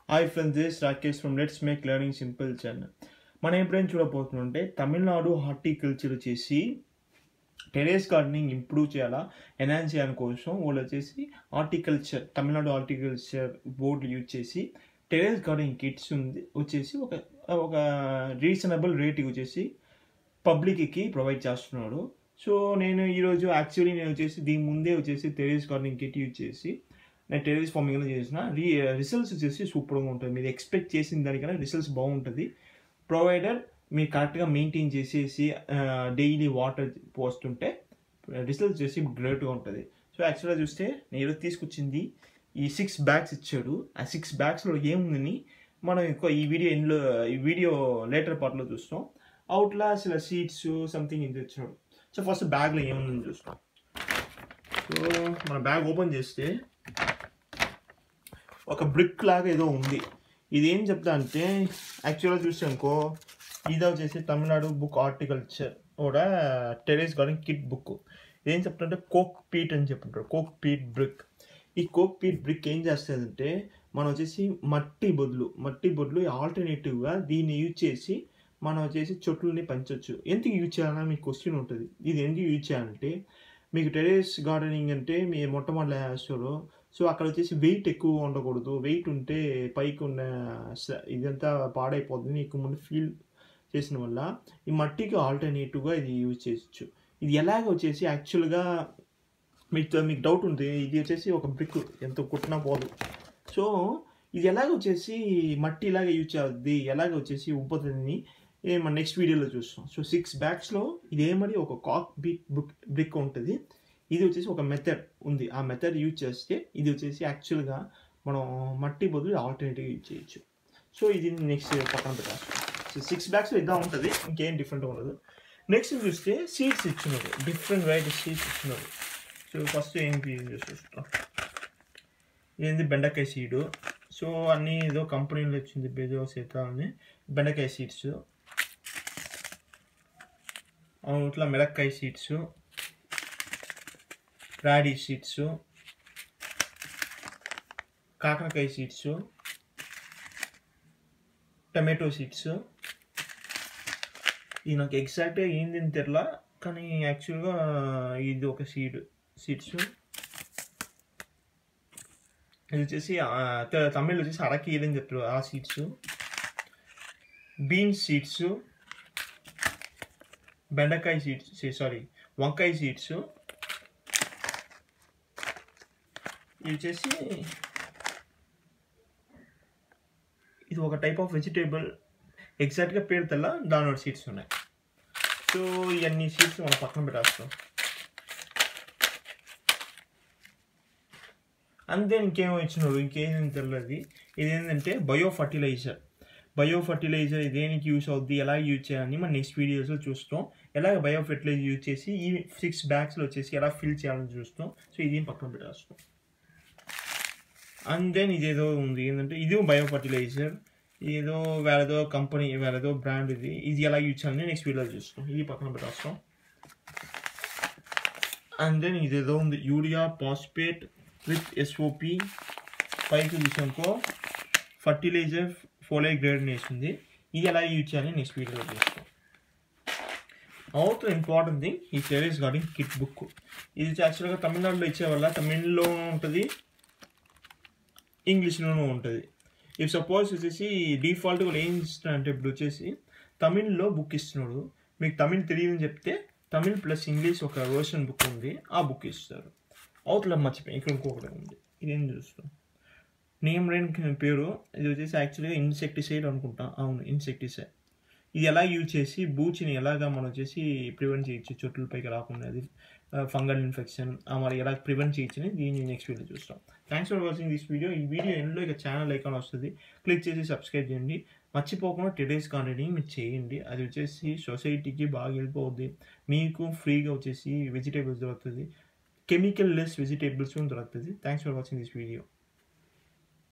hi friends this Rakesh from let's make learning simple channel మనం ఎప్పుడైనా చూడబోతుంటే తమిళనాడు హార్టికల్చర్ వచ్చేసి టెరేస్ గార్డెనింగ్ ఇంప్రూవ్ చేయాలా ఎన్హాన్స్ చేయడం కోసం వాళ్ళు వచ్చేసి horticulture Tamil Nadu horticulture board use చేసి టెరేస్ గార్డెనింగ్ కిట్స్ ఉంది వచ్చేసి ఒక ఒక రీజనబుల్ రేట్ వచ్చేసి పబ్లిక్కి ప్రొవైడ్ చేస్తున్నాడు సో నేను ఈరోజు యాక్చువల్లీ నేను వచ్చేసి దీని ముందే వచ్చేసి టెరేస్ గార్డెనింగ్ కిట్ యూజ్ చేసి నేను టెరెస్ ఫార్మింగ్ చేసిన రీ రిజల్ట్స్ వచ్చేసి సూపర్గా ఉంటుంది మీరు ఎక్స్పెక్ట్ చేసిన దానికన్నా రిజల్ట్స్ బాగుంటుంది ప్రొవైడర్ మీరు కరెక్ట్గా మెయింటైన్ చేసేసి డైలీ వాటర్ పోస్తుంటే రిజల్ట్స్ వచ్చేసి గ్రేట్గా ఉంటుంది సో యాక్చువల్గా చూస్తే నేను ఈరోజు తీసుకొచ్చింది ఈ సిక్స్ బ్యాగ్స్ ఇచ్చాడు ఆ సిక్స్ బ్యాగ్స్లో ఏముందని మనం ఎక్కువ ఈ వీడియో ఎండ్లో ఈ వీడియో లేటర్ పార్ట్లో చూస్తాం అవుట్లా అసలు సీడ్స్ సంథింగ్ ఇది ఇచ్చాడు సో ఫస్ట్ బ్యాగ్లో ఏముందని చూస్తాం సో మన బ్యాగ్ ఓపెన్ చేస్తే ఒక బ్రిక్ లాగా ఏదో ఉంది ఇది ఏం చెప్తా అంటే యాక్చువల్గా చూస్తే అనుకో ఇది వచ్చేసి తమిళనాడు బుక్ హార్టికల్చర్ కూడా టెరెస్ గార్డెన్ కిట్ బుక్ ఏం చెప్తుంటే కోక్ పీట్ అని చెప్తుంటారు కోక్ పీట్ బ్రిక్ ఈ కోక్ పీట్ బ్రిక్ ఏం చేస్తుందంటే మనం వచ్చేసి మట్టి బొద్దులు మట్టి బొద్దులు ఆల్టర్నేటివ్గా దీన్ని యూజ్ చేసి మనం వచ్చేసి చెట్లని పెంచవచ్చు ఎందుకు యూజ్ చేయాలని మీకు క్వశ్చన్ ఉంటుంది ఇది ఎందుకు యూజ్ చేయాలంటే మీకు టెరెస్ గార్డెనింగ్ అంటే మీ మొట్టమొదటి వేస్తారు సో అక్కడ వచ్చేసి వెయిట్ ఎక్కువ ఉండకూడదు వెయిట్ ఉంటే పైకి ఉన్న ఇదంతా పాడైపోతుంది ఎక్కువ ముందు ఫీల్ చేసిన వల్ల ఈ మట్టికి ఆల్టర్నేటివ్గా ఇది యూజ్ చేయొచ్చు ఇది ఎలాగ వచ్చేసి యాక్చువల్గా మీకు మీకు డౌట్ ఉంది ఇది వచ్చేసి ఒక బ్రిక్ ఎంత కుట్టినా పోదు సో ఇది ఎలాగ వచ్చేసి మట్టి ఇలాగ యూజ్ అవుద్ది ఎలాగ వచ్చేసి ఉబ్బతుందని మన నెక్స్ట్ వీడియోలో చూస్తాం సో సిక్స్ బ్యాగ్స్లో ఇదేమని ఒక కాక్ బీట్ బుక్ బ్రిక్ ఉంటుంది ఇది వచ్చేసి ఒక మెథడ్ ఉంది ఆ మెథడ్ యూజ్ చేస్తే ఇది వచ్చేసి యాక్చువల్గా మనం మట్టి బదులు ఆల్టర్నేటివ్ యూజ్ చేయొచ్చు సో ఇది నెక్స్ట్ పక్కన పెట్టాల్సి సో సిక్స్ బ్యాగ్స్లో ఇదా ఉంటుంది ఇంకేం డిఫరెంట్ ఉండదు నెక్స్ట్ చూస్తే సీడ్స్ ఇచ్చినారు డిఫరెంట్ వెరైటీ సీడ్స్ ఇచ్చినారు సో ఫస్ట్ ఏంటి చూస్తాం ఏంది బెండకాయ సీడు సో అన్నీ ఏదో కంపెనీలో వచ్చింది బేజో సీత అని బెండకాయ సీడ్స్ ఇట్లా మిరక్కాయ సీడ్స్ రాడీ సీడ్స్ కాకరకాయ సీడ్స్ టమాటో సీడ్స్ ఇది నాకు ఎగ్జాక్ట్గా ఏంది తెరలా కానీ యాక్చువల్గా ఇది ఒక సీడ్ సీడ్స్ ఇది వచ్చేసి తమిళ్ వచ్చేసి అరకి ఏదని చెప్తారు ఆ సీడ్స్ బీన్స్ సీడ్స్ బెండకాయ సీడ్స్ సారీ వంకాయ సీడ్స్ ఇది వచ్చేసి ఇది ఒక టైప్ ఆఫ్ వెజిటేబుల్ ఎగ్జాక్ట్గా పేరు తెల్ల దానిలో సీడ్స్ ఉన్నాయి సో ఇవన్నీ సీడ్స్ మనం పక్కన పెట్టేస్తాం అంతే ఇంకేమో ఇచ్చినారు ఇంకేం తెలియదు ఇదేంటంటే బయో ఫర్టిలైజర్ బయో ఫర్టిలైజర్ దేనికి యూస్ అవుద్ది ఎలా యూజ్ చేయాలని మనం నెక్స్ట్ వీడియోస్లో చూస్తాం ఎలాగ బయో ఫర్టిలైజర్ యూజ్ చేసి ఈ సిక్స్ బ్యాగ్స్లో వచ్చేసి ఎలా ఫిల్ చేయాలని చూస్తాం సో ఇది పక్కన పెట్టేస్తాం అండ్ దెన్ ఇదేదో ఉంది ఏంటంటే ఇది బయో ఫర్టిలైజర్ ఏదో వేరేదో కంపెనీ వేరేదో బ్రాండ్ ఇది ఇది ఎలా యూజ్ చేయాలని నెక్స్ట్ వీడియోలో చూస్తాం ఇది పక్కన పెట్టేస్తాం అండ్ దెన్ ఇదేదో ఉంది యూరియా పాస్పేట్ విత్ ఎస్ఓపి పైకి చూసానుకో ఫర్టిలైజర్ ఫోలే గ్రేడ్ వేసింది ఇది ఎలా యూజ్ చేయాలని నెక్స్ట్ వీడియోలో చూస్తాం అవుట్ ఇంపార్టెంట్ థింగ్ ఈ టెరెస్ గార్డెన్ కిట్ బుక్ ఇది యాక్చువల్గా తమిళనాడులో ఇచ్చే వల్ల తమిళ్లో ఉంటుంది ఇంగ్లీష్లోనూ ఉంటుంది ఇఫ్ సపోజ్ వచ్చేసి డిఫాల్ట్గా ఏం ఇస్తున్నాడంటే ఇప్పుడు వచ్చేసి తమిళ్లో బుక్ ఇస్తున్నాడు మీకు తమిళ్ తెలియదని చెప్తే తమిళ్ ప్లస్ ఇంగ్లీష్ ఒక వర్షన్ బుక్ ఉంది ఆ బుక్ ఇస్తారు అవతల మర్చిపోయి ఇక్కడ ఇంకొకటి ఉంది ఇదేం చూస్తాం నేమ్ రేన్ పేరు ఇది వచ్చేసి యాక్చువల్గా ఇన్సెక్టిసైడ్ అనుకుంటా అవును ఇన్సెక్టిసైడ్ ఇది ఎలా యూజ్ చేసి బూచిని ఎలాగా మనం వచ్చేసి ప్రివెంట్ చేయొచ్చు చెట్లపైకి రాకుండా అది ఫంగల్ ఇన్ఫెక్షన్ మరి ఎలా ప్రివెంట్ చేయొచ్చని దీన్ని నెక్స్ట్ వీడియో చూస్తాం thanks for watching this video ఈ వీడియో ఎండ్లో ఇక ఛానల్ ఐకాన్ వస్తుంది క్లిక్ చేసి సబ్స్క్రైబ్ చేయండి మర్చిపోకుండా టెడేస్ గార్డెనింగ్ మీరు చేయండి అది వచ్చేసి సొసైటీకి బాగా హెల్ప్ అవుద్ది మీకు ఫ్రీగా వచ్చేసి వెజిటేబుల్స్ దొరుకుతుంది కెమికల్ లెస్ వెజిటేబుల్స్ దొరుకుతుంది thanks for watching this video